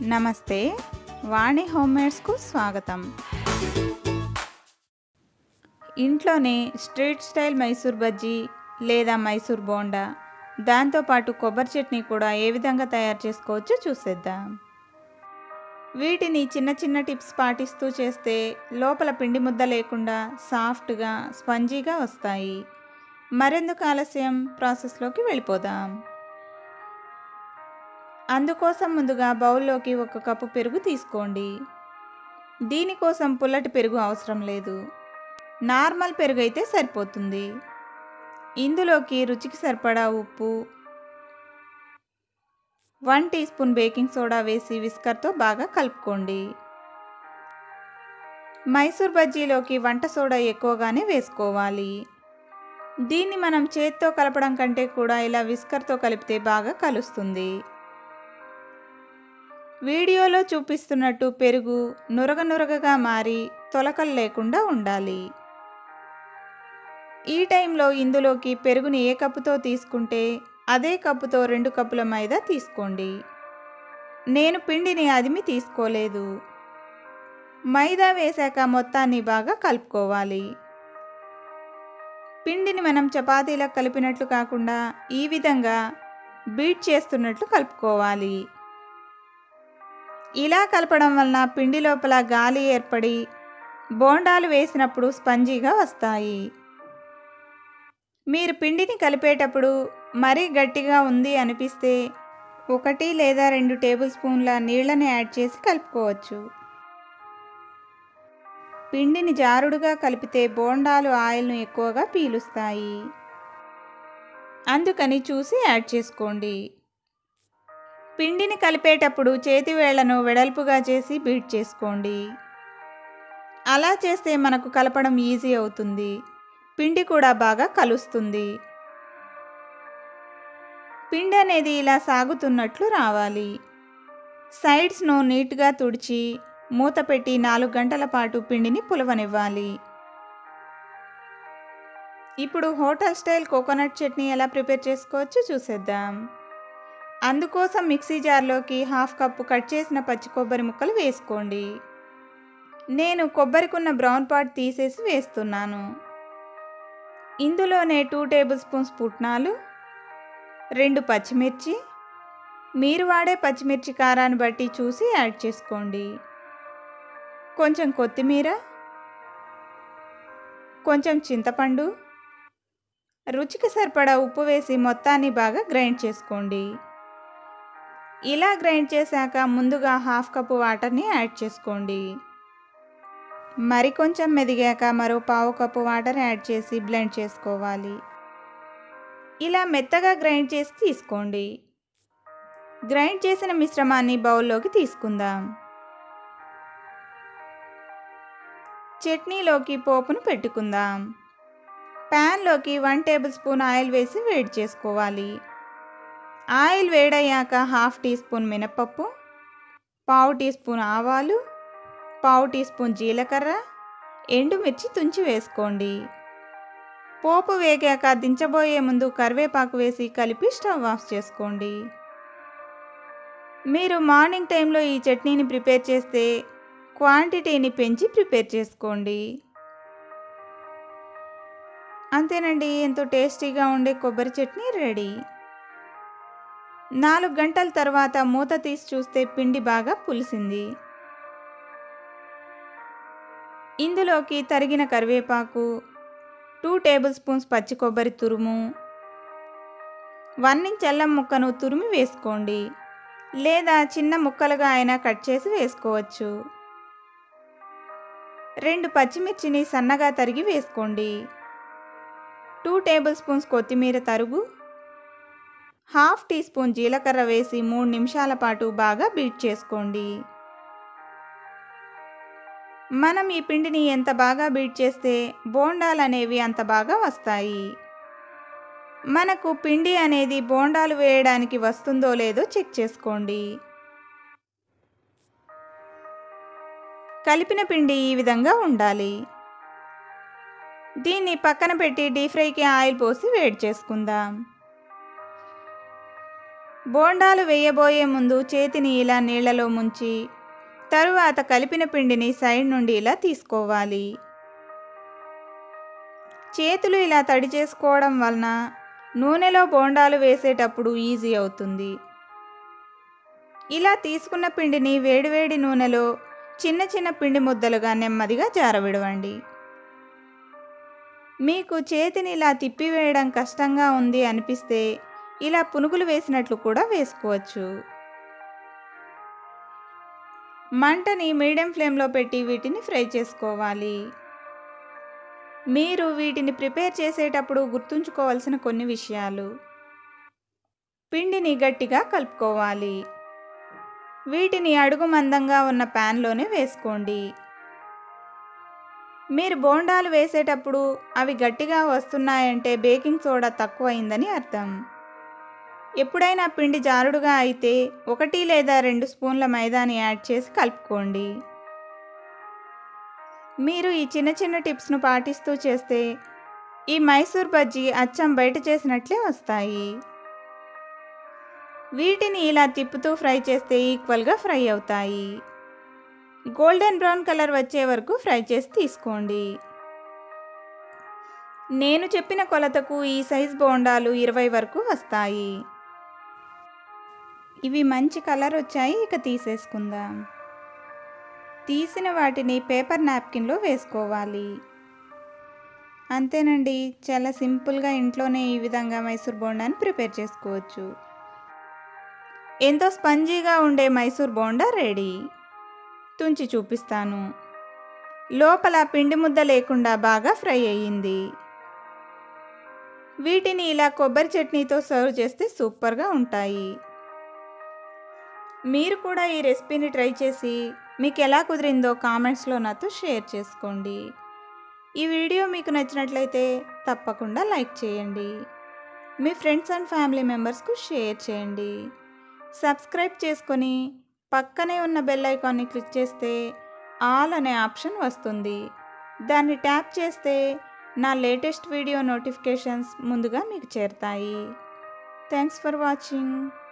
నమస్తే వాణి హోమ్మేడ్స్కు స్వాగతం ఇంట్లోనే స్ట్రీట్ స్టైల్ మైసూర్ బజ్జీ లేదా మైసూర్ బోండా దాంతోపాటు కొబ్బరి చట్నీ కూడా ఏ విధంగా తయారు చేసుకోవచ్చో చూసేద్దాం వీటిని చిన్న చిన్న టిప్స్ పాటిస్తూ చేస్తే లోపల పిండి ముద్ద లేకుండా సాఫ్ట్గా స్పంజీగా వస్తాయి మరెందుకు ఆలస్యం ప్రాసెస్లోకి వెళ్ళిపోదాం అందుకోసం ముందుగా బౌల్లోకి ఒక కప్పు పెరుగు తీసుకోండి దీనికోసం పుల్లటి పెరుగు అవసరం లేదు నార్మల్ పెరుగు అయితే సరిపోతుంది ఇందులోకి రుచికి సరిపడా ఉప్పు one teaspoon baking soda వేసి విస్కర్తో బాగా కలుపుకోండి మైసూర్ బజ్జీలోకి వంట సోడా ఎక్కువగానే వేసుకోవాలి దీన్ని మనం చేత్తో కలపడం కంటే కూడా ఇలా విస్కర్తో కలిపితే బాగా కలుస్తుంది వీడియోలో చూపిస్తున్నట్టు పెరుగు నురగ నురగగా మారి తొలకలు లేకుండా ఉండాలి ఈ టైంలో ఇందులోకి పెరుగుని ఏ కప్పుతో తీసుకుంటే అదే కప్పుతో రెండు కప్పుల మైదా తీసుకోండి నేను పిండిని అదిమి తీసుకోలేదు మైదా వేశాక మొత్తాన్ని బాగా కలుపుకోవాలి పిండిని మనం చపాతీలకు కలిపినట్లు కాకుండా ఈ విధంగా బీట్ చేస్తున్నట్లు కలుపుకోవాలి ఇలా కలపడం వలన పిండి లోపల గాలి ఏర్పడి బోండాలు వేసినప్పుడు స్పంజీగా వస్తాయి మీరు పిండిని కలిపేటప్పుడు మరీ గట్టిగా ఉంది అనిపిస్తే ఒకటి లేదా రెండు టేబుల్ స్పూన్ల నీళ్ళని యాడ్ చేసి కలుపుకోవచ్చు పిండిని జారుడుగా కలిపితే బోండాలు ఆయిల్ను ఎక్కువగా పీలుస్తాయి అందుకని చూసి యాడ్ చేసుకోండి పిండిని కలిపేటప్పుడు చేతి వేళ్లను వెడల్పుగా చేసి బీట్ చేసుకోండి అలా చేస్తే మనకు కలపడం ఈజీ అవుతుంది పిండి కూడా బాగా కలుస్తుంది పిండి అనేది ఇలా సాగుతున్నట్లు రావాలి సైడ్స్ను నీట్గా తుడిచి మూత పెట్టి నాలుగు గంటల పాటు పిండిని పులవనివ్వాలి ఇప్పుడు హోటల్ స్టైల్ కోకోనట్ చట్నీ ఎలా ప్రిపేర్ చేసుకోవచ్చో చూసేద్దాం అందుకోసం మిక్సీ జార్లోకి హాఫ్ కప్పు కట్ చేసిన పచ్చి కొబ్బరి ముక్కలు వేసుకోండి నేను కొబ్బరికున్న బ్రౌన్ పార్ట్ తీసేసి వేస్తున్నాను ఇందులోనే టూ టేబుల్ స్పూన్స్ పుట్నాలు రెండు పచ్చిమిర్చి మీరు వాడే పచ్చిమిర్చి కారాన్ని బట్టి చూసి యాడ్ చేసుకోండి కొంచెం కొత్తిమీర కొంచెం చింతపండు రుచికి సరిపడా ఉప్పు వేసి మొత్తాన్ని బాగా గ్రైండ్ చేసుకోండి ఇలా గ్రైండ్ చేశాక ముందుగా హాఫ్ కప్పు వాటర్ని యాడ్ చేసుకోండి మరి కొంచెం మెదిగాక మరో పావు కప్పు వాటర్ యాడ్ చేసి బ్లెండ్ చేసుకోవాలి ఇలా మెత్తగా గ్రైండ్ చేసి తీసుకోండి గ్రైండ్ చేసిన మిశ్రమాన్ని బౌల్లోకి తీసుకుందాం చట్నీలోకి పోపును పెట్టుకుందాం ప్యాన్లోకి వన్ టేబుల్ స్పూన్ ఆయిల్ వేసి వేడి చేసుకోవాలి ఆయిల్ వేడయ్యాక హాఫ్ టీ స్పూన్ మినపప్పు పావు టీ స్పూన్ ఆవాలు పావు టీ స్పూన్ జీలకర్ర ఎండుమిర్చి తుంచి వేసుకోండి పోపు వేగాక దించబోయే ముందు కరివేపాకు వేసి కలిపి స్టవ్ ఆఫ్ చేసుకోండి మీరు మార్నింగ్ టైంలో ఈ చట్నీని ప్రిపేర్ చేస్తే క్వాంటిటీని పెంచి ప్రిపేర్ చేసుకోండి అంతేనండి ఎంతో టేస్టీగా ఉండే కొబ్బరి చట్నీ రెడీ నాలుగు గంటల తర్వాత మూత తీసి చూస్తే పిండి బాగా పులిసింది ఇందులోకి తరిగిన కరివేపాకు టూ టేబుల్ స్పూన్స్ పచ్చి కొబ్బరి తురుము వన్ ఇంచ్ అల్లం ముక్కను తురిమి వేసుకోండి లేదా చిన్న ముక్కలుగా అయినా కట్ చేసి వేసుకోవచ్చు రెండు పచ్చిమిర్చిని సన్నగా తరిగి వేసుకోండి టూ టేబుల్ స్పూన్స్ కొత్తిమీర తరుగు హాఫ్ టీ స్పూన్ జీలకర్ర వేసి మూడు నిమిషాల పాటు బాగా బీట్ చేసుకోండి మనం ఈ పిండిని ఎంత బాగా బీట్ చేస్తే బోండాలు అనేవి అంత బాగా వస్తాయి మనకు పిండి అనేది బోండాలు వేయడానికి వస్తుందో లేదో చెక్ చేసుకోండి కలిపిన పిండి ఈ విధంగా ఉండాలి దీన్ని పక్కన పెట్టి డీప్ ఫ్రైకి ఆయిల్ పోసి వేడి చేసుకుందాం బోండాలు వేయబోయే ముందు చేతిని ఇలా నీళ్లలో ముంచి తరువాత కలిపిన పిండిని సైడ్ నుండి ఇలా తీసుకోవాలి చేతులు ఇలా తడి చేసుకోవడం వలన నూనెలో బోండాలు వేసేటప్పుడు ఈజీ అవుతుంది ఇలా తీసుకున్న పిండిని వేడివేడి నూనెలో చిన్న చిన్న పిండి ముద్దలుగా నెమ్మదిగా జారవిడవండి మీకు చేతిని ఇలా తిప్పివేయడం కష్టంగా ఉంది అనిపిస్తే ఇలా పునుగులు వేసినట్లు కూడా వేసుకోవచ్చు మంటని మీడియం ఫ్లేమ్లో పెట్టి వీటిని ఫ్రై చేసుకోవాలి మీరు వీటిని ప్రిపేర్ చేసేటప్పుడు గుర్తుంచుకోవాల్సిన కొన్ని విషయాలు పిండిని గట్టిగా కలుపుకోవాలి వీటిని అడుగు మందంగా ఉన్న ప్యాన్లోనే వేసుకోండి మీరు బోండాలు వేసేటప్పుడు అవి గట్టిగా వస్తున్నాయంటే బేకింగ్ సోడా తక్కువైందని అర్థం ఎప్పుడైనా పిండి జారుడుగా అయితే ఒకటి లేదా రెండు స్పూన్ల మైదాని యాడ్ చేసి కలుపుకోండి మీరు ఈ చిన్న చిన్న టిప్స్ను పాటిస్తూ చేస్తే ఈ మైసూర్ బజ్జీ అచ్చం బయట చేసినట్లే వస్తాయి వీటిని ఇలా తిప్పుతూ ఫ్రై చేస్తే ఈక్వల్గా ఫ్రై అవుతాయి గోల్డెన్ బ్రౌన్ కలర్ వచ్చే వరకు ఫ్రై చేసి తీసుకోండి నేను చెప్పిన కొలతకు ఈ సైజ్ బోండాలు ఇరవై వరకు వస్తాయి ఇవి మంచి కలర్ వచ్చాయి ఇక తీసేసుకుందాం తీసిన వాటిని పేపర్ నాప్కిన్లో వేసుకోవాలి అంతేనండి చాలా సింపుల్గా ఇంట్లోనే ఈ విధంగా మైసూర్ బోండాని ప్రిపేర్ చేసుకోవచ్చు ఎంతో స్పంజీగా ఉండే మైసూర్ బోండా రెడీ తుంచి చూపిస్తాను లోపల పిండి ముద్ద లేకుండా బాగా ఫ్రై అయ్యింది వీటిని ఇలా కొబ్బరి చట్నీతో సర్వ్ చేస్తే సూపర్గా ఉంటాయి మీరు కూడా ఈ రెసిపీని ట్రై చేసి మీకు ఎలా కుదిరిందో కామెంట్స్లో నాతో షేర్ చేసుకోండి ఈ వీడియో మీకు నచ్చినట్లయితే తప్పకుండా లైక్ చేయండి మీ ఫ్రెండ్స్ అండ్ ఫ్యామిలీ మెంబర్స్కు షేర్ చేయండి సబ్స్క్రైబ్ చేసుకొని పక్కనే ఉన్న బెల్ ఐకాన్ని క్లిక్ చేస్తే ఆల్ అనే ఆప్షన్ వస్తుంది దాన్ని ట్యాప్ చేస్తే నా లేటెస్ట్ వీడియో నోటిఫికేషన్స్ ముందుగా మీకు చేరుతాయి థ్యాంక్స్ ఫర్ వాచింగ్